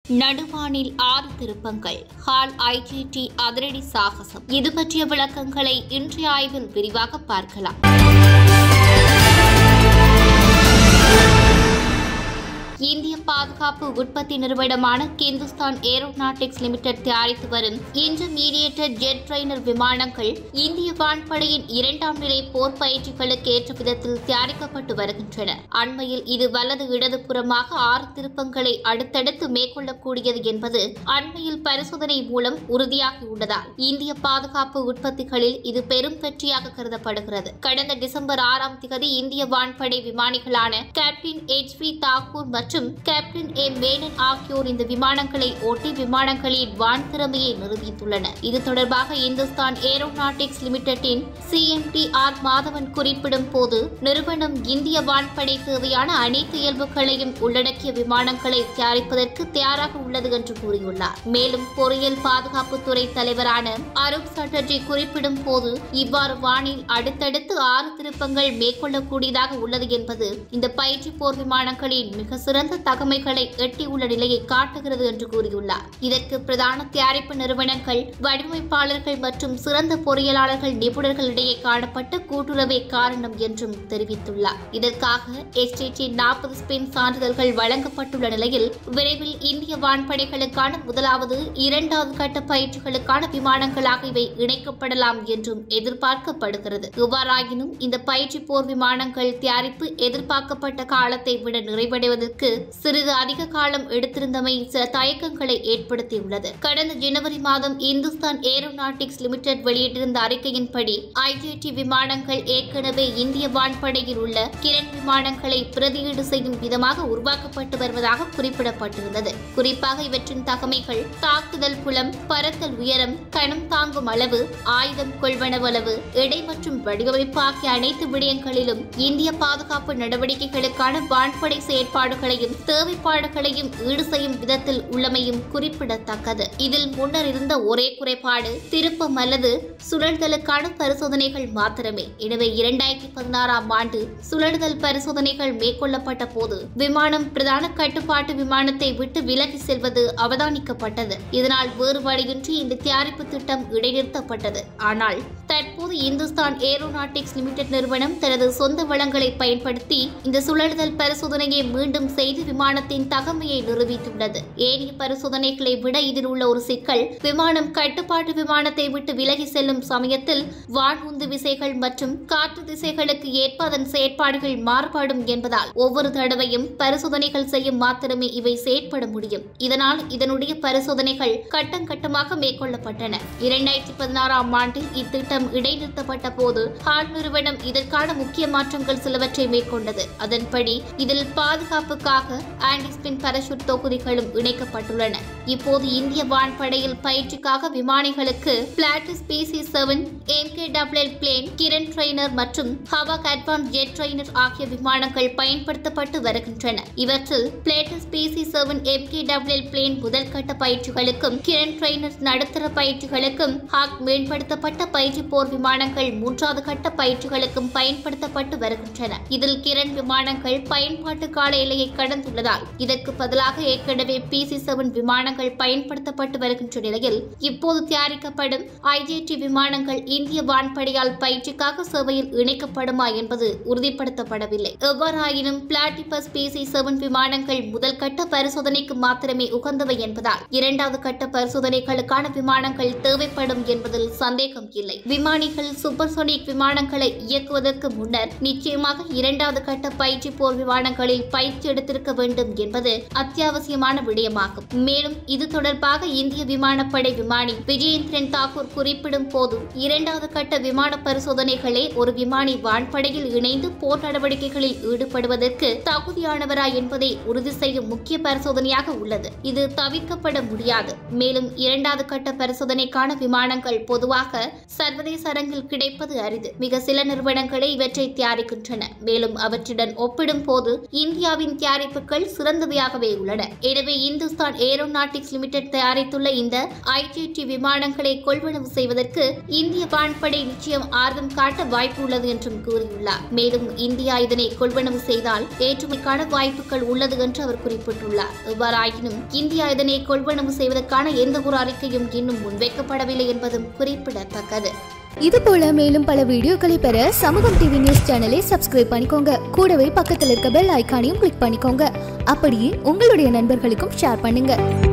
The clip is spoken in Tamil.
நடுவானில் ஆறு திருப்பங்கள் ஹால் ஐஜிடி அதிரடி சாகசம் இது பற்றிய விளக்கங்களை இன்றைய ஆய்வில் விரிவாக பார்க்கலாம் இந்திய பாதுகாப்பு உற்பத்தி நிறுவனமான கிந்துஸ்தான் ஏரோநாட்டிக்ஸ் லிமிடெட் தயாரித்து வரும் இன்டர்மீடியேட்டட் ஜெட் ட்ரைனர் விமானங்கள் இந்திய வான்படையின் இரண்டாம் நிலை போர் பயிற்சிகளுக்கு ஏற்ற விதத்தில் தயாரிக்கப்பட்டு வருகின்றன அண்மையில் இது வலது இடதுபுறமாக ஆறு திருப்பங்களை அடுத்தடுத்து மேற்கொள்ளக்கூடியது என்பது அண்மையில் பரிசோதனை மூலம் உறுதியாகியுள்ளதால் இந்திய பாதுகாப்பு உற்பத்திகளில் இது பெரும் வெற்றியாக கருதப்படுகிறது கடந்த டிசம்பர் ஆறாம் திகதி இந்திய வான்படை விமானிகளான கேப்டன் எச் வி தாக்கூர் மற்றும் கேப்டன் ஏ மேனன் ஆகியோர் இந்த விமானங்களை ஓட்டி விமானங்களின் வான் திறமையை நிரூபித்துள்ளனர் இது தொடர்பாக இந்துஸ்தான் ஏரோநாட்டிக்ஸ் லிமிடெட்டின் சிஎம்டி ஆர் மாதவன் குறிப்பிடும் போது நிறுவனம் இந்திய வான்படை தேவையான அனைத்து இயல்புகளையும் உள்ளடக்கிய விமானங்களை தயாரிப்பதற்கு தயாராக உள்ளது என்று கூறியுள்ளார் மேலும் பொறியியல் பாதுகாப்புத்துறை தலைவரான அருப் சட்டர்ஜி குறிப்பிடும் போது இவ்வாறு வானில் அடுத்தடுத்து ஆறு திருப்பங்கள் மேற்கொள்ளக்கூடியதாக உள்ளது என்பது இந்த பயிற்சி போர் விமானங்களின் மிக சிறந்த தகமைகளை எட்டியுள்ள நிலையை காட்டுகிறது என்று கூறியுள்ளார் இதற்கு பிரதான தயாரிப்பு நிறுவனங்கள் வடிவமைப்பாளர்கள் மற்றும் சிறந்த பொறியியலாளர்கள் நிபுணர்களிடையே காணப்பட்ட கூட்டுறவே காரணம் என்றும் தெரிவித்துள்ளார் இதற்காக எஸ்டிடி நாற்பது ஸ்பின் சான்றிதழ்கள் வழங்கப்பட்டுள்ள நிலையில் விரைவில் இந்திய வான்படைகளுக்கான முதலாவது இரண்டாவது கட்ட பயிற்சிகளுக்கான விமானங்களாக இவை இணைக்கப்படலாம் என்றும் எதிர்பார்க்கப்படுகிறது இவ்வாறாயினும் இந்த பயிற்சி போர் விமானங்கள் தயாரிப்பு எதிர்பார்க்கப்பட்ட காலத்தை விட நிறைவடைவதற்கு சிறிது அதிக காலம் எடுத்திருந்தமை சில தயக்கங்களை ஏற்படுத்தியுள்ளது கடந்த ஜனவரி மாதம் இந்துஸ்தான் ஏரோநாட்டிக்ஸ் லிமிடெட் வெளியிட்டிருந்த அறிக்கையின்படி ஐஜிடி விமானங்கள் ஏற்கனவே இந்திய வான்படையில் உள்ள கிரண் விமானங்களை பிரதியீடு செய்யும் விதமாக உருவாக்கப்பட்டு வருவதாக குறிப்பிடப்பட்டிருந்தது குறிப்பாக இவற்றின் தகமைகள் தாக்குதல் புலம் பறத்தல் உயரம் கணம் தாங்கும் அளவு ஆயுதம் கொள்வனவு அளவு எடை மற்றும் வடிவமைப்பு ஆகிய அனைத்து விடயங்களிலும் இந்திய பாதுகாப்பு நடவடிக்கைகளுக்கான வான்படை செயற்பாடுகளையும் தேவைப்பாடுகளையும் ஈடு செய்யும் விதத்தில் உள்ளமையும் குறிப்பிடத்தக்கது இதில் முன்னர் இருந்த ஒரே குறைபாடு திருப்பம் அல்லது சுழல்தலுக்கான பரிசோதனைகள் மாத்திரமே எனவே இரண்டாயிரத்தி பதினாறாம் ஆண்டு சுழலுதல் பரிசோதனைகள் மேற்கொள்ளப்பட்ட போது விமானம் பிரதான கட்டுப்பாட்டு விமானத்தை விட்டு விலகி செல்வது அவதானிக்கப்பட்டது இதனால் வேறு வழியின்றி இந்த தயாரிப்பு திட்டம் இடைநிறுத்தப்பட்டது ஆனால் தற்போது இந்துஸ்தான் ஏரோநாட்டிக்ஸ் லிமிடெட் நிறுவனம் தனது சொந்த வளங்களை பயன்படுத்தி இந்த சுழலுதல் பரிசோதனையை மீண்டும் செய்து விமானத்தின் தகமையை நிரூபித்துள்ளது ஏனைய பரிசோதனைகளை விட இதில் உள்ள ஒரு சிக்கல் விமானம் கட்டுப்பாட்டு விமானத்தை விட்டு விலகி செல்லும் சமயத்தில் வான் உந்து விசைகள் மற்றும் காற்று திசைகளுக்கு ஏற்ப அதன் செயற்பாடுகள் மாறுபடும் என்பதால் ஒவ்வொரு தடவையும் பரிசோதனைகள் செய்யும் மாத்திரமே இவை செயற்பட முடியும் இதனால் இதனுடைய பரிசோதனைகள் கட்டம் கட்டமாக மேற்கொள்ளப்பட்டன இரண்டாயிரத்தி பதினாறாம் ஆண்டில் இத்திட்டம் இடைநிறுத்தப்பட்ட போது ஹால் நிறுவனம் இதற்கான முக்கிய மாற்றங்கள் சிலவற்றை மேற்கொண்டது அதன்படி இதில் பாதுகாப்புக்காக ஆன்டிஸ்பின் பரஷூட் தொகுதிகளும் இணைக்கப்பட்டுள்ளன இப்போது இந்திய வான்படையில் பயிற்சிக்காக விமானிகளுக்கு பிளாட்டிஸ் பிசி செவன் எம்கே டபிள்எல் பிளேன் கிரண் ட்ரெய்னர் மற்றும் ஹவாக் அட்வான்ஸ் ஜெட் ட்ரெய்னர் ஆகிய விமானங்கள் பயன்படுத்தப்பட்டு வருகின்றன இவற்றில் பிளேட்டஸ் பிசி செவன் எம்கே டபிள்எல் பிளேன் முதல் கட்ட பயிற்சிகளுக்கும் கிரண் ட்ரெய்னர் நடுத்தர பயிற்சிகளுக்கும் ஹாக் மேம்படுத்தப்பட்ட பயிற்சி போர் விமானங்கள் மூன்றாவது கட்ட பயிற்சிகளுக்கும் பயன்படுத்தப்பட்டு வருகின்றன இதில் கிரண் விமானங்கள் பயன்பாட்டு கால எல்லையை கடந்துள்ளதால் இதற்கு பதிலாக ஏற்கனவே பிசி செவன் விமானங்கள் பயன்படுத்தப்பட்டு வருகின்ற நிலையில் இப்போது தயாரிக்கப்படும் ஐஜிடி விமானங்கள் இந்திய வான்படையால் பயிற்சிக்காக சேவையில் இணைக்கப்படுமா என்பது உறுதிப்படுத்தப்படவில்லை எவ்வாறாயினும் பிளாட்டிபஸ் பிசி செவன் விமானங்கள் முதல் கட்ட பரிசோதனைக்கு மாத்திரமே உகந்தவை என்பதால் இரண்டாவது கட்ட பரிசோதனைகளுக்கான விமானங்கள் தேவைப்படும் என்பதில் சந்தேகம் இல்லை விமானிகள் சூப்பர்சோனிக் விமானங்களை இயக்குவதற்கு முன்னர் நிச்சயமாக இரண்டாவது கட்ட பயிற்சி போர் விமானங்களில் பயிற்சி எடுத்திருக்க வேண்டும் என்பது அத்தியாவசியமான விடயமாகும் மேலும் இது தொடர்பாக இந்திய விமானப்படை விமானி விஜயேந்திரன் தாக்கூர் குறிப்பிடும் போது இரண்டாவது கட்ட விமான பரிசோதனைகளே ஒரு விமானி வான்படையில் இணைந்து போர் நடவடிக்கைகளில் ஈடுபடுவதற்கு தகுதியானவரா என்பதை உறுதி செய்யும் முக்கிய பரிசோதனையாக உள்ளது இது தவிர்க்கப்பட முடியாது மேலும் இரண்டாவது கட்ட பரிசோதனைக்கான விமானங்கள் பொதுவாக சர்வதேச அரங்கில் கிடைப்பது அரிது மிக சில நிறுவனங்களே இவற்றை தயாரிக்கின்றன மேலும் அவற்றுடன் ஒப்பிடும் போது இந்தியாவின் தயாரிப்பு தயாரிப்புகள் சிறந்தவையாகவே உள்ளன எனவே இந்துஸ்தான் ஏரோநாட்டிக்ஸ் லிமிடெட் தயாரித்துள்ள இந்த ஐடிடி விமானங்களை கொள்வனவு செய்வதற்கு இந்திய வான்படை நிச்சயம் ஆர்வம் காட்ட வாய்ப்பு உள்ளது என்றும் கூறியுள்ளார் மேலும் இந்தியா இதனை கொள்வனவு செய்தால் ஏற்றுமைக்கான வாய்ப்புகள் உள்ளது என்று அவர் குறிப்பிட்டுள்ளார் எவ்வாறாயினும் இந்தியா இதனை கொள்வனவு செய்வதற்கான எந்த ஒரு அறிக்கையும் இன்னும் முன்வைக்கப்படவில்லை என்பதும் குறிப்பிடத்தக்கது இது போல மேலும் பல வீடியோக்களை பெற சமூகம் டிவி நியூஸ் சேனலை சப்ஸ்கிரைப் பண்ணிக்கோங்க கூடவே பக்கத்தில் இருக்க பெல் ஐகானையும் கிளிக் பண்ணிக்கோங்க அப்படியே உங்களுடைய நண்பர்களுக்கும் ஷேர் பண்ணுங்க